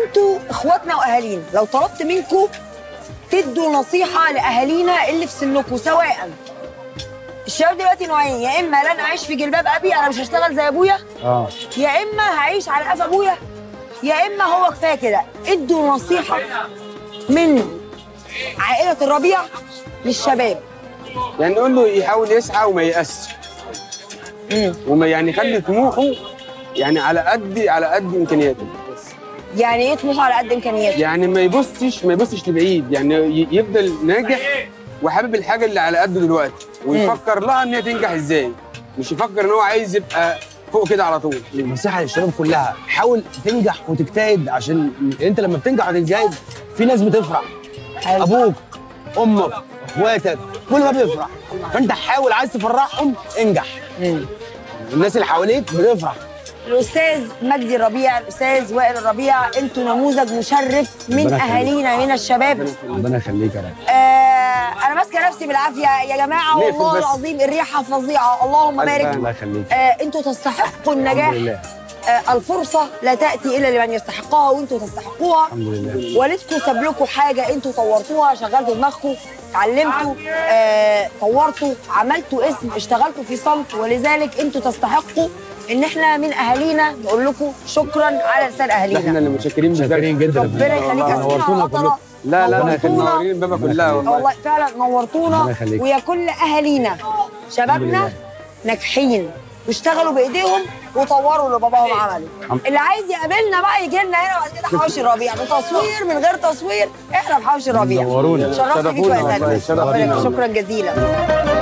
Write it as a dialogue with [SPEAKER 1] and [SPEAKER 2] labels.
[SPEAKER 1] انتوا اخواتنا واهالينا لو طلبت منكم تدوا نصيحه لاهالينا اللي في سنكم سواء الشباب دلوقتي نوعين يا اما لن اعيش في جلباب ابي انا مش هشتغل زي ابويا
[SPEAKER 2] اه
[SPEAKER 1] يا اما هعيش على قفا ابويا يا اما هو كفايه كده ادوا نصيحه من عائله الربيع للشباب
[SPEAKER 3] يعني نقول له يحاول يسعى وما ييأسش وما يعني يخلي طموحه يعني على قد على قد امكانياته بس
[SPEAKER 1] يعني ايه طموحه على قد امكانياته
[SPEAKER 3] يعني ما يبصش ما يبصش لبعيد يعني ي- يفضل ناجح وحابب الحاجه اللي على قده دلوقتي ويفكر لها ان هي تنجح ازاي مش يفكر ان هو عايز يبقى فوق كده على طول
[SPEAKER 2] نصيحه للشباب كلها حاول تنجح وتجتهد عشان انت لما بتنجح وتجتهد في ناس بتفرح
[SPEAKER 1] حلو.
[SPEAKER 2] ابوك امك اخواتك كل ده بيفرح فانت حاول عايز تفرحهم انجح الناس اللي حواليك بتفرح
[SPEAKER 1] الاستاذ مجدي الربيع الاستاذ وائل الربيع انتوا نموذج مشرف من
[SPEAKER 2] ربنا يخليك.
[SPEAKER 1] اهالينا من الشباب
[SPEAKER 2] ربنا يخليك يا رب
[SPEAKER 1] آه انا ماسكه نفسي بالعافيه يا جماعه
[SPEAKER 3] نقفل
[SPEAKER 1] والله
[SPEAKER 3] بس.
[SPEAKER 1] العظيم الريحه فظيعه اللهم
[SPEAKER 3] ألف
[SPEAKER 1] بارك
[SPEAKER 2] الله يخليك
[SPEAKER 1] آه انتوا تستحقوا النجاح
[SPEAKER 2] الحمد لله
[SPEAKER 1] آه الفرصه لا تاتي الا لمن يستحقها وانتوا تستحقوها
[SPEAKER 2] الحمد لله
[SPEAKER 1] والدكم ساب لكم حاجه انتوا طورتوها شغلتوا دماغكم اتعلمتوا آه، طورتوا عملتوا اسم اشتغلتوا في صمت ولذلك انتوا تستحقوا ان احنا من اهالينا نقول لكم شكرا على لسان
[SPEAKER 3] احنا
[SPEAKER 1] اهالينا
[SPEAKER 3] اللي متشكرين بجد
[SPEAKER 2] شاكرين جدا
[SPEAKER 1] ربنا يخليك يا
[SPEAKER 2] نورتونا
[SPEAKER 1] سيدنا
[SPEAKER 2] كلكم
[SPEAKER 1] وطنا.
[SPEAKER 3] لا لا لا احنا
[SPEAKER 1] نورتونا.
[SPEAKER 3] منورين البابا كلها والله
[SPEAKER 1] والله فعلا نورتونا
[SPEAKER 2] ربنا يخليك.
[SPEAKER 1] ويا كل اهالينا شبابنا ناجحين واشتغلوا بايديهم وطوروا اللي باباهم عمله اللي عايز يقابلنا بقى يجي لنا هنا بعد كده حوش الربيع بتصوير من غير تصوير احنا في حوش الربيع
[SPEAKER 2] نورونا.
[SPEAKER 1] شرفت بيكم يا
[SPEAKER 3] شرفونا والله،
[SPEAKER 1] سيدي
[SPEAKER 3] شرفونا.
[SPEAKER 1] شكرا جزيلا